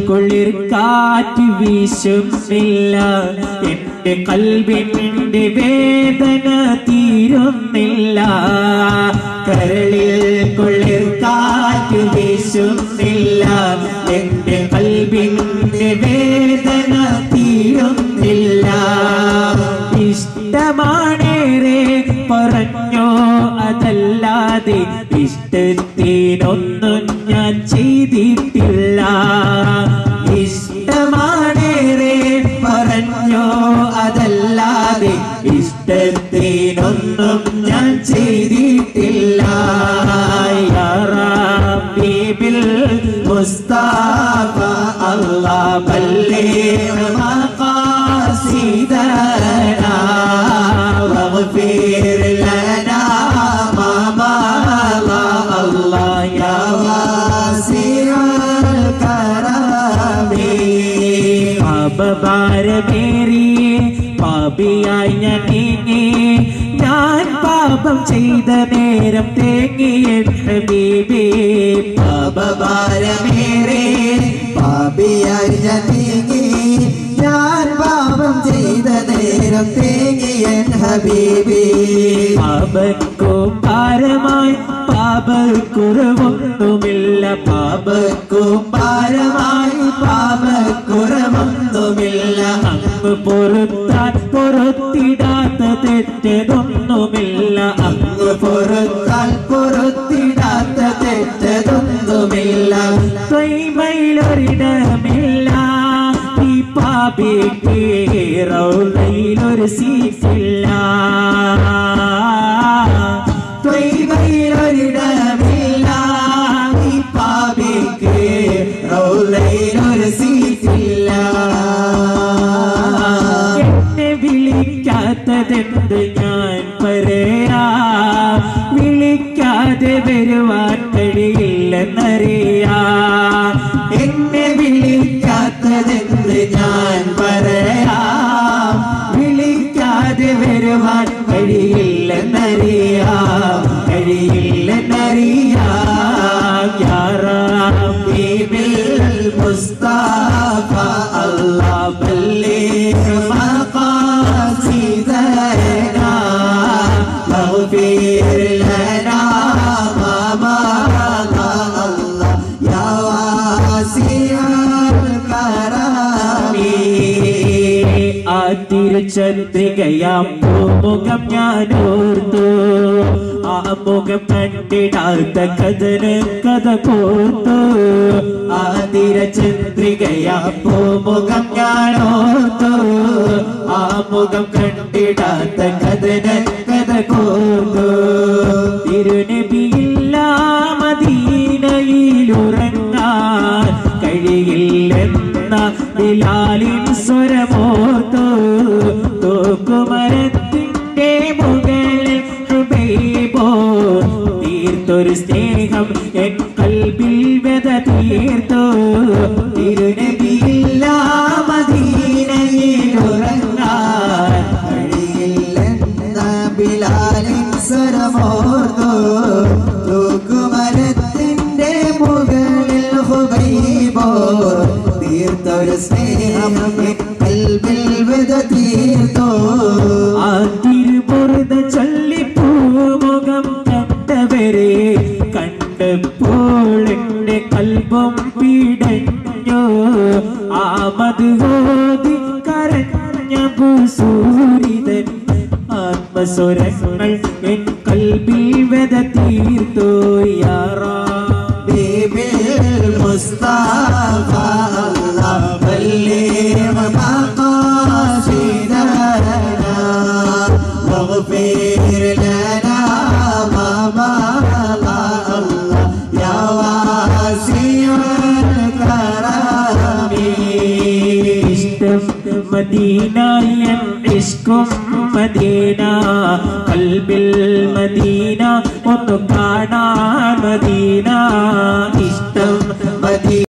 കുളിർ കാറ്റ് വീശുന്നില്ല എന്റെ കൽവിന്റെ വേദന തീരുന്നില്ല കരളിൽ കുളിർ കാറ്റ് വീശുന്നില്ല എന്റെ കൽവിന്റെ വേദന തീരുന്നില്ല ഇഷ്ടമാണേറെ പറഞ്ഞോ അതല്ലാതെ ഇഷ്ടത്തിനൊന്നും ഞാൻ ചെയ്തിട്ടില്ല ഇഷ്ടമാണേറെ പറഞ്ഞോ അതല്ലാതെ ഇഷ്ടത്തിനൊന്നും ഞാൻ ചെയ്തിട്ടില്ല യാ റബ്ബിൽ മുസ്തഫ അല്ലാ ബല്ലിഗ് മഖാസിദനാ واغفر لنا ما مضى الله يا واسع الكرم പാപഭാരമേറി പാപിയായി ഞാൻ നീങ്ങി ഞാൻ പാപം ചെയ്ത നേരം തേങ്ങി എൻ ഹബീബി പാപഭാരമേറെ പാപിയായി ഞാൻ നീങ്ങി ഞാൻ പാപം ചെയ്ത നേരം തേങ്ങിയൻ ഹബീബി പാപക്കും ഭാരമായി പാപക്കുറവൊന്നുമില്ല പാപക്കും ഭാരമായി പാപക്കുറവൊന്നുമില്ല അങ്ങ് പൊറുത്താൻ പൊറുത്തിടാത്ത തെറ്റതൊന്നുമില്ല അങ്ങ് പൊറുത്താൽ പൊറുത്തിടാത്ത തെറ്റതൊന്നുമില്ല ത്വയ്മയിലൊരിടമില്ല ഈ പാപിക്ക് റൗലയിലൊരു സീറ്റില്ല ത്വയ്മയിലൊരിടമില്ല ഈ പാപിക്ക് റൗലയിലൊരു സീറ്റില്ല എന്നെ വിളിക്കാത്തതെന്ത് ഞാൻ പറയാ വിളിക്കാതെ വരുവാൻ കഴിയില്ലെന്നറിയാ എന്നെ വിളിക്കാത്തതെന്ത് ഞാൻ പറയാം വിളിക്കാതെ വരുവാൻ കഴിയില്ലെന്നറിയാം കഴിയില്ലെന്നറിയാം യാ റബ്ബിൽ മുസ്തഫ അല്ലാ ബല്ലിഗ് മഖാസിദനാ വഗ്ഫിർ ലനാ മാ മضى الله يا واسع الكرم ആ തിരുചന്ദ്രികയാം പൂമുഖം ഞാൻ ഓർത്തു ആ മുഖം കണ്ടിടാത്ത കഥന് കഥ കോർത്തു ആ തിരചന്ദ്രികയാം പൂമുഖം ഞാൻ ഓർത്തു ആ മുഖം കണ്ടിടാത്ത കഥന കഥ കോർത്തു തിരുനബിയില്ല മദീനയിലുറങ്ങാൻ കഴിയില്ലെന്ന ബിലാലിൻ സ്വരമോർത്തു തൂക്കുമരത്തിന്റെ മുകളിൽ ഹുബൈബോ തീർത്തൊരു സ്നേഹം എൻ കൽബിൽ വ്യത തീർത്തു തിരുനബിയില്ല മദീനയിലുറങ്ങാൻ കഴിയില്ലെന്ന ബിലാലിൻ സ്വരമോർന്നു തൂക്കുമരത്തിന്റെ മുകളിൽ ഹുബൈബോ തീർത്തൊരു സ്നേഹം എൻ കൽബിൽ വിത തീർത്തോ ആ തിരുമുറുത ചൊല്ലിപ്പൂമുഖം കണ്ടവരെ കണ്ടപ്പോൾ എന്റെ കൽബം പീഡഞ്ഞു ആ മധുഹോതി കരഞ്ഞ ഭൂസൂരിതൻ ആത്മസ്വരങ്ങൾ എൻ കൽബിൽ വെത തീർത്തു യാറാ بيبي المصطفى الله بلغ مقاصدنا واغفر لنا ما مضى الله يا واسع الكرم ഇഷ്ടം മദീന എൻ ഇഷ്കും മദീന കൽബിൽ മദീന ഒന്ന് കാണാൻ മദീന ഇഷ്ടം മദീന